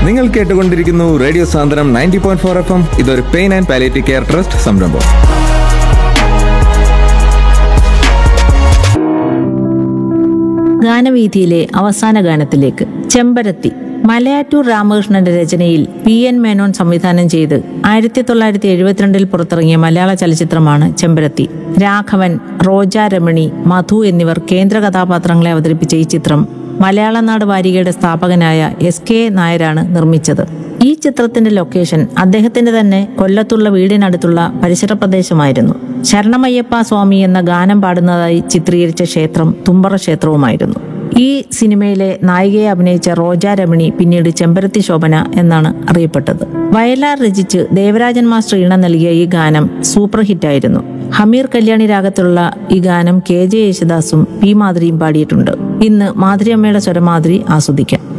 നിങ്ങൾ കേട്ടുകൊണ്ടിരിക്കുന്നു radio Sandram ninety point four F M ഇതൊരു pain and palliative care trust സംരംഭം ഗാനവീഥിയിലെ അവസാന ഗാനത്തിലേക്ക് ചെമ്പരത്തി മലയാറ്റൂർ രാമകൃഷ്ണന്റെ രചനയിൽ പി എൻ മേനോൻ സംവിധാനം ചെയ്ത് ആയിരത്തി തൊള്ളായിരത്തി എഴുപത്തിരണ്ടിൽ പുറത്തിറങ്ങിയ മലയാള ചലച്ചിത്രമാണ് ചെമ്പരത്തി രാഘവൻ റോജ രമണി മധു എന്നിവർ കേന്ദ്ര കഥാപാത്രങ്ങളെ അവതരിപ്പിച്ച ഈ ചിത്രം മലയാളനാട് വാരികയുടെ സ്ഥാപകനായ എസ് കെ നായരാണ് നിർമ്മിച്ചത് ഈ ചിത്രത്തിന്റെ ലൊക്കേഷൻ അദ്ദേഹത്തിന്റെ തന്നെ കൊല്ലത്തുള്ള വീടിനടുത്തുള്ള പരിസര പ്രദേശമായിരുന്നു ശരണമയ്യപ്പ സ്വാമി എന്ന ഗാനം പാടുന്നതായി ചിത്രീകരിച്ച ക്ഷേത്രം തുമ്പറ ക്ഷേത്രവുമായിരുന്നു ഈ സിനിമയിലെ നായികയെ അഭിനയിച്ച റോജ രമണി പിന്നീട് ചെമ്പരത്തി ശോഭന എന്നാണ് അറിയപ്പെട്ടത് വയലാർ രചിച്ച് ദേവരാജൻ മാസ്റ്റർ ഈണം നൽകിയ ഈ ഗാനം സൂപ്പർ ഹിറ്റായിരുന്നു ഹമീർ കല്യാണി രാഗത്തിലുള്ള ഈ ഗാനം കെ ജെ യേശുദാസും പി മാധുരിയും പാടിയിട്ടുണ്ട് ഇന്ന് മാധുരി അമ്മയുടെ സ്വരമാധുരി ആസ്വദിക്കാം